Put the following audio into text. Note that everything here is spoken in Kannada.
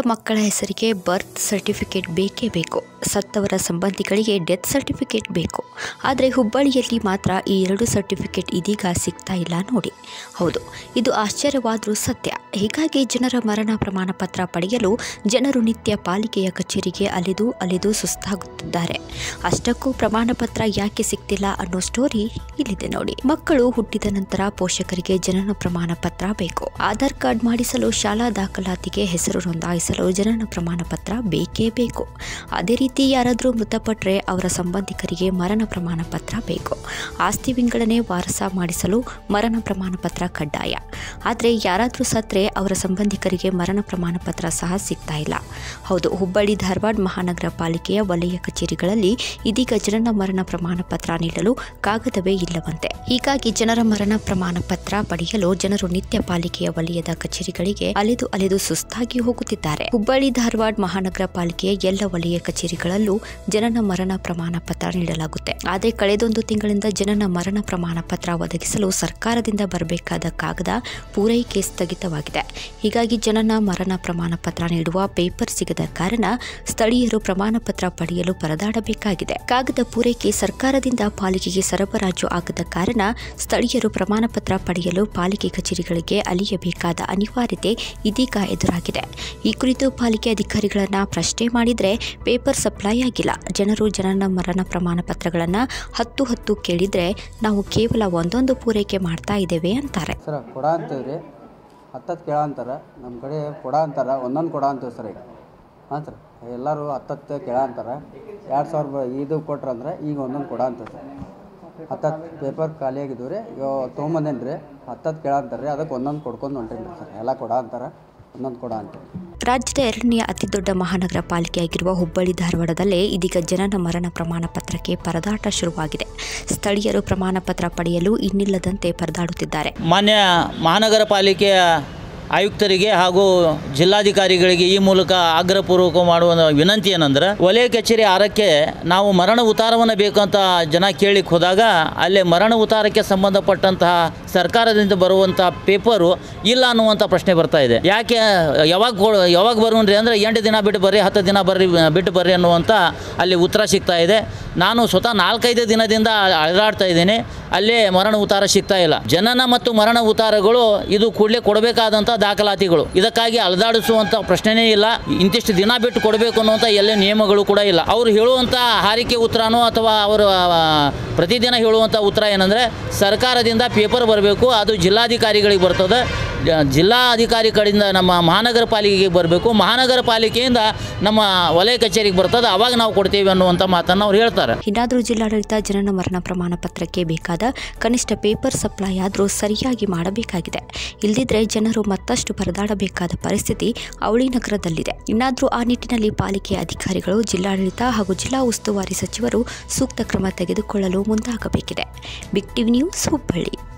ಮಕ್ಕಳ ಹೆಸರಿಗೆ ಬರ್ತ್ ಸರ್ಟಿಫಿಕೇಟ್ ಬೇಕೇ ಬೇಕು ಸತ್ತವರ ಸಂಬಂಧಿಗಳಿಗೆ ಡೆತ್ ಸರ್ಟಿಫಿಕೇಟ್ ಬೇಕು ಆದರೆ ಹುಬ್ಬಳ್ಳಿಯಲ್ಲಿ ಮಾತ್ರ ಈ ಎರಡು ಸರ್ಟಿಫಿಕೇಟ್ ಇದೀಗ ಸಿಗ್ತಾ ಇಲ್ಲ ನೋಡಿ ಹೌದು ಇದು ಆಶ್ಚರ್ಯವಾದರೂ ಸತ್ಯ ಹೀಗಾಗಿ ಜನರ ಮರಣ ಪ್ರಮಾಣ ಪತ್ರ ಪಡೆಯಲು ಜನರು ನಿತ್ಯ ಪಾಲಿಕೆಯ ಕಚೇರಿಗೆ ಅಲಿದು ಅಲಿದು ಸುಸ್ತಾಗುತ್ತಿದ್ದಾರೆ ಅಷ್ಟಕ್ಕೂ ಪ್ರಮಾಣ ಪತ್ರ ಯಾಕೆ ಸಿಗ್ತಿಲ್ಲ ಅನ್ನೋ ಸ್ಟೋರಿ ಇಲ್ಲಿದೆ ನೋಡಿ ಮಕ್ಕಳು ಹುಟ್ಟಿದ ನಂತರ ಪೋಷಕರಿಗೆ ಜನನ ಪ್ರಮಾಣ ಪತ್ರ ಬೇಕು ಆಧಾರ್ ಕಾರ್ಡ್ ಮಾಡಿಸಲು ಶಾಲಾ ದಾಖಲಾತಿಗೆ ಹೆಸರು ನೋಂದಾಯಿಸಲು ಜನನ ಪ್ರಮಾಣ ಪತ್ರ ಬೇಕೇ ಬೇಕು ಅದೇ ರೀತಿ ಯಾರಾದರೂ ಮೃತಪಟ್ಟರೆ ಅವರ ಸಂಬಂಧಿಕರಿಗೆ ಮರಣ ಪ್ರಮಾಣ ಪತ್ರ ಬೇಕು ಆಸ್ತಿ ವಿಂಗಡಣೆ ವಾರಸ ಮಾಡಿಸಲು ಮರಣ ಪ್ರಮಾಣ ಪತ್ರ ಕಡ್ಡಾಯ ಆದರೆ ಯಾರಾದರೂ ಸತ್ತರೆ ಅವರ ಸಂಬಂಧಿಕರಿಗೆ ಮರಣ ಪ್ರಮಾಣ ಪತ್ರ ಸಹ ಸಿಗ್ತಾ ಇಲ್ಲ ಹೌದು ಹುಬ್ಬಳ್ಳಿ ಧಾರವಾಡ ಮಹಾನಗರ ಪಾಲಿಕೆಯ ವಲಯ ಕಚೇರಿಗಳಲ್ಲಿ ಇದೀಗ ಜನನ ಮರಣ ಪ್ರಮಾಣ ಪತ್ರ ನೀಡಲು ಕಾಗದವೇ ಇಲ್ಲವಂತೆ ಹೀಗಾಗಿ ಜನರ ಮರಣ ಪ್ರಮಾಣ ಪತ್ರ ಪಡೆಯಲು ಜನರು ನಿತ್ಯ ಪಾಲಿಕೆಯ ವಲಯದ ಕಚೇರಿಗಳಿಗೆ ಅಲೆದು ಅಲೆದು ಸುಸ್ತಾಗಿ ಹೋಗುತ್ತಿದ್ದಾರೆ ಹುಬ್ಬಳ್ಳಿ ಧಾರವಾಡ ಮಹಾನಗರ ಪಾಲಿಕೆಯ ಎಲ್ಲ ವಲಯ ಕಚೇರಿಗಳಲ್ಲೂ ಜನನ ಮರಣ ಪ್ರಮಾಣ ಪತ್ರ ನೀಡಲಾಗುತ್ತೆ ಆದರೆ ಕಳೆದೊಂದು ತಿಂಗಳಿಂದ ಜನನ ಮರಣ ಪ್ರಮಾಣ ಪತ್ರ ಒದಗಿಸಲು ಸರ್ಕಾರದಿಂದ ಬರಬೇಕಾದ ಕಾಗದ ಪೂರೈಕೆ ಸ್ಥಗಿತವಾಗಿದೆ ಹೀಗಾಗಿ ಜನನ ಮರಣ ಪ್ರಮಾಣ ಪತ್ರ ನೀಡುವ ಪೇಪರ್ ಸಿಗದ ಕಾರಣ ಸ್ಥಳೀಯರು ಪ್ರಮಾಣ ಪತ್ರ ಪಡೆಯಲು ಪರದಾಡಬೇಕಾಗಿದೆ ಕಾಗದ ಪೂರೈಕೆ ಸರ್ಕಾರದಿಂದ ಪಾಲಿಕೆಗೆ ಸರಬರಾಜು ಆಗದ ಕಾರಣ ಸ್ಥಳೀಯರು ಪ್ರಮಾಣ ಪತ್ರ ಪಡೆಯಲು ಪಾಲಿಕೆ ಕಚೇರಿಗಳಿಗೆ ಅಲಿಯಬೇಕಾದ ಅನಿವಾರ್ಯತೆ ಇದೀಗ ಎದುರಾಗಿದೆ ಈ ಕುರಿತು ಪಾಲಿಕೆ ಅಧಿಕಾರಿಗಳನ್ನ ಪ್ರಶ್ನೆ ಮಾಡಿದರೆ ಪೇಪರ್ ಸಪ್ಲೈ ಆಗಿಲ್ಲ ಜನರು ಜನನ ಮರಣ ಪ್ರಮಾಣ ಪತ್ರಗಳನ್ನು ಹತ್ತು ಹತ್ತು ಕೇಳಿದರೆ ನಾವು ಕೇವಲ ಒಂದೊಂದು ಪೂರೈಕೆ ಮಾಡ್ತಾ ಇದ್ದೇವೆ ಅಂತಾರೆ ಸರ್ ಕೊಡ ಅಂತೀವಿ ರೀ ಹತ್ತತ್ತು ಕೇಳ ಅಂತಾರೆ ನಮ್ಮ ಕಡೆ ಕೊಡ ಅಂತಾರೆ ಒಂದೊಂದು ಕೊಡ ಅಂತೀವಿ ಸರ್ ಈಗ ಹಾಂ ಸರ್ ಎಲ್ಲರೂ ಹತ್ತತ್ತು ಕೇಳ ಅಂತಾರೆ ಎರಡು ಸಾವಿರ ರೂಪಾಯಿ ಇದು ಕೊಟ್ರಂದ್ರೆ ಈಗ ಒಂದೊಂದು ಕೊಡ ಅಂತೀವಿ ಸರ್ ಹತ್ತತ್ತು ಪೇಪರ್ ಖಾಲಿ ಆಗಿದ್ವು ರೀ ಇವಾಗ ತೊಗೊಂಬಂದೇನು ರೀ ಹತ್ತತ್ತು ಕೇಳ ಅಂತಾರೆ ರೀ ಅದಕ್ಕೆ ಒಂದೊಂದು ಕೊಡ್ಕೊಂಡು ಹೊಂಟೀನಿ ರೀ ಸರ್ ಎಲ್ಲ ಕೊಡ ಅಂತಾರೆ ಒಂದೊಂದು ಕೊಡ ಅಂತೀವಿ ರಾಜ್ಯದ ಎರಡನೆಯ ಅತಿದೊಡ್ಡ ಮಹಾನಗರ ಪಾಲಿಕೆಯಾಗಿರುವ ಹುಬ್ಬಳ್ಳಿ ಧಾರವಾಡದಲ್ಲೇ ಇದೀಗ ಜನನ ಮರಣ ಪ್ರಮಾಣ ಪತ್ರಕ್ಕೆ ಪರದಾಟ ಶುರುವಾಗಿದೆ ಸ್ಥಳೀಯರು ಪ್ರಮಾಣ ಪತ್ರ ಪಡೆಯಲು ಇನ್ನಿಲ್ಲದಂತೆ ಪರದಾಡುತ್ತಿದ್ದಾರೆ ಮಾನ್ಯ ಮಹಾನಗರ ಪಾಲಿಕೆಯ ಆಯುಕ್ತರಿಗೆ ಹಾಗೂ ಜಿಲ್ಲಾಧಿಕಾರಿಗಳಿಗೆ ಈ ಮೂಲಕ ಆಗ್ರಹಪೂರ್ವಕ ಮಾಡುವ ವಿನಂತಿ ಏನಂದ್ರೆ ವಲಯ ಕಚೇರಿ ಆರಕ್ಕೆ ನಾವು ಮರಣ ಉತ್ತಾರವನ್ನು ಬೇಕಂತ ಜನ ಕೇಳಿಕ್ಕೆ ಹೋದಾಗ ಅಲ್ಲೇ ಮರಣ ಉತ್ತಾರಕ್ಕೆ ಸಂಬಂಧಪಟ್ಟಂತಹ ಸರ್ಕಾರದಿಂದ ಬರುವಂಥ ಪೇಪರು ಇಲ್ಲ ಅನ್ನುವಂಥ ಪ್ರಶ್ನೆ ಬರ್ತಾ ಇದೆ ಯಾಕೆ ಯಾವಾಗ ಕೊ ಯಾವಾಗ ಬರೋಣ್ರಿ ಅಂದರೆ ಎಂಟು ದಿನ ಬಿಟ್ಟು ಬರ್ರಿ ಹತ್ತು ದಿನ ಬರ್ರಿ ಬಿಟ್ಟು ಬರ್ರಿ ಅನ್ನುವಂಥ ಅಲ್ಲಿ ಉತ್ತರ ಸಿಗ್ತಾ ಇದೆ ನಾನು ಸ್ವತಃ ನಾಲ್ಕೈದು ದಿನದಿಂದ ಅಳದಾಡ್ತಾ ಇದ್ದೀನಿ ಅಲ್ಲೇ ಮರಣ ಉತ್ತಾರ ಸಿಗ್ತಾ ಇಲ್ಲ ಜನನ ಮತ್ತು ಮರಣ ಉತ್ತಾರಗಳು ಇದು ಕೂಡಲೇ ಕೊಡಬೇಕಾದಂಥ ದಾಖಲಾತಿಗಳು ಇದಕ್ಕಾಗಿ ಅಲದಾಡಿಸುವಂಥ ಪ್ರಶ್ನೆನೇ ಇಲ್ಲ ಇಂತಿಷ್ಟು ದಿನ ಬಿಟ್ಟು ಕೊಡಬೇಕು ಅನ್ನುವಂಥ ಎಲ್ಲ ನಿಯಮಗಳು ಕೂಡ ಇಲ್ಲ ಅವರು ಹೇಳುವಂಥ ಹಾರಿಕೆ ಉತ್ತರನೋ ಅಥವಾ ಅವರು ಆ, ಪ್ರತಿದಿನ ಹೇಳುವಂಥ ಉತ್ತರ ಏನಂದರೆ ಸರ್ಕಾರದಿಂದ ಪೇಪರ್ ಬರಬೇಕು ಅದು ಜಿಲ್ಲಾಧಿಕಾರಿಗಳಿಗೆ ಬರ್ತದೆ ಜ- ಜಿಲ್ಲಾಧಿಕಾರಿ ಕಡೆಯಿಂದ ನಮ್ಮ ಮಹಾನಗರ ಪಾಲಿಕೆಗೆ ಬರಬೇಕು ಮಹಾನಗರ ಪಾಲಿಕೆಯಿಂದ ನಮ್ಮ ವಲಯ ಕಚೇರಿಗೆ ಬರ್ತದೆ ಅವಾಗ ನಾವು ಕೊಡ್ತೀವಿ ಅನ್ನುವಂಥ ಮಾತನ್ನು ಅವ್ರು ಹೇಳ್ತಾರೆ ಇನ್ನಾದರೂ ಜಿಲ್ಲಾಡಳಿತ ಜನನ ಮರಣ ಪ್ರಮಾಣ ಪತ್ರಕ್ಕೆ ಬೇಕಾದ ಕನಿಷ್ಠ ಪೇಪರ್ ಸಪ್ಲೈ ಆದರೂ ಸರಿಯಾಗಿ ಮಾಡಬೇಕಾಗಿದೆ ಇಲ್ಲದಿದ್ದರೆ ಜನರು ಮತ್ತಷ್ಟು ಪರದಾಡಬೇಕಾದ ಪರಿಸ್ಥಿತಿ ಅವಳಿ ನಗರದಲ್ಲಿದೆ ಇನ್ನಾದರೂ ಆ ನಿಟ್ಟಿನಲ್ಲಿ ಪಾಲಿಕೆ ಅಧಿಕಾರಿಗಳು ಜಿಲ್ಲಾಡಳಿತ ಹಾಗೂ ಜಿಲ್ಲಾ ಉಸ್ತುವಾರಿ ಸಚಿವರು ಸೂಕ್ತ ಕ್ರಮ ತೆಗೆದುಕೊಳ್ಳಲು ಮುಂದಾಗಬೇಕಿದೆ ಬಿಗ್ ಟಿವಿ ನ್ಯೂಸ್ ಹುಬ್ಬಳ್ಳಿ